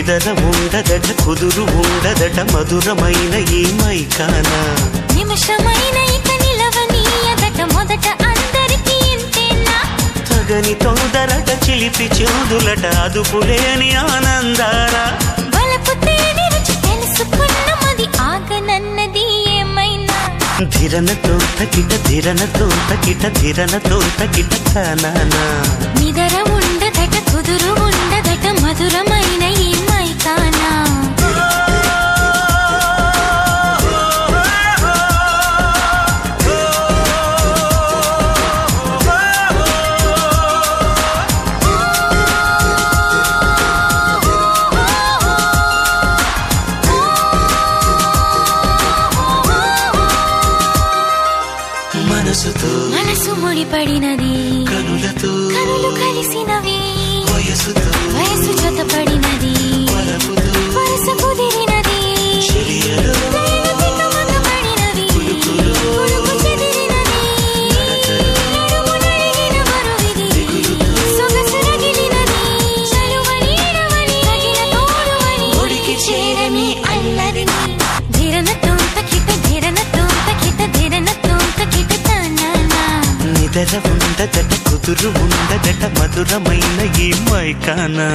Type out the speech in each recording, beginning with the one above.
నిదర ఉండదట కుదురు ఉండదట మధురమైన ఈ మైకానా నిమిషమైన ఇక నిలవనీయదట మొదట అందరికీ ఇంతేనా తగని తొందరట చిలిపి చెందులట అదుపులేని ఆనందారా వలపు తేనె రుచి తెలుసుకున్న మది ఆగనన్నది ఏమైనా ధిరన తోంతకిట ధిరన తోంతకిట ధిరన తోంతకిట కానానా నిదర ఉండదట కుదురు ఉండదట మధురమైన ఈ మైకానా మనసుతో మనసు ముడిపడినది కనులతో కనులు కలిసినవి వయసుతో వయసు జతపడినది వలపుతో వరస కుదిరినది చెలియలో తేనెతిక మగబడినవి పురుగు చెదిరినది నడుము నడిగిన బరువిది సొగసు రగిలినది చలువని ఎడవని తగిన తోడువని ఒడికి చేరని అల్లరిని ధిరన తోంతకిట ధిరన తోంతకిట ధిరన తోంతకిట తననా నిదర ఉండదట కుదురు ఉండదట మధురమైన ఈ మైకానా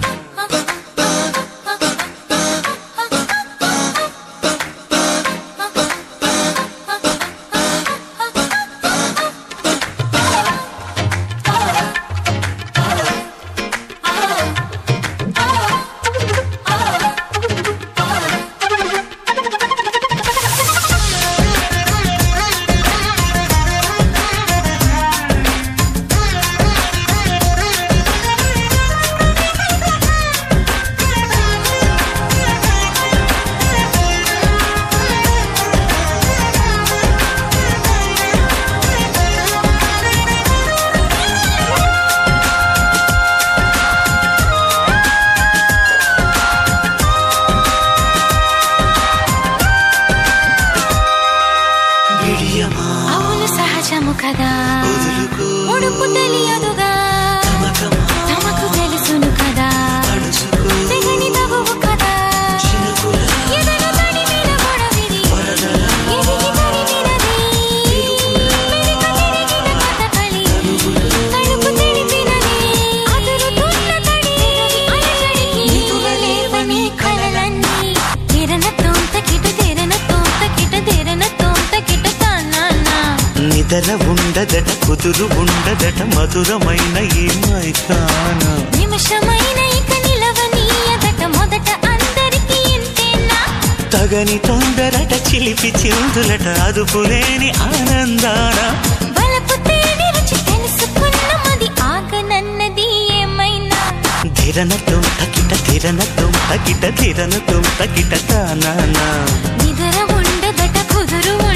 విడియమా అవును సహజము కదా వదులుకో ఉడుపు తెలియదుగా తమకమా తమకు తెలుసును కదా అడుచుకో తెగని తగువు కదా చినుకుల ఎదల తడిమిన గొడవిది వరదల ఎదిగి తరిమినది మెలిక తిరిగిన కథకళి తడుపు తెలిపినది అదురుతున్న తడి అలజడికి నిదురలేవని కలలన్నీ తెరన తోంతకిట తెరన తోంతకిట తెరన తోంతకిట తానా నిదర ఉండదట కుదురు ఉండదట మధురమైన ఈ మైకానా నిమిషమైన ఇక నిలవనీయదట మొదట అందరికీ ఇంతేనా తగని తొందరట చిలిపి చిందులట అదుపులేని ఆనందారా వలపు తేనె రుచి తెలుసుకున్న మది ఆగనన్నది ఏమైనా ధిరన తొంతకిట ధిరన తొంతకిట ధిరన తొంతకిట కానానా నిదర ఉండదట కుదురు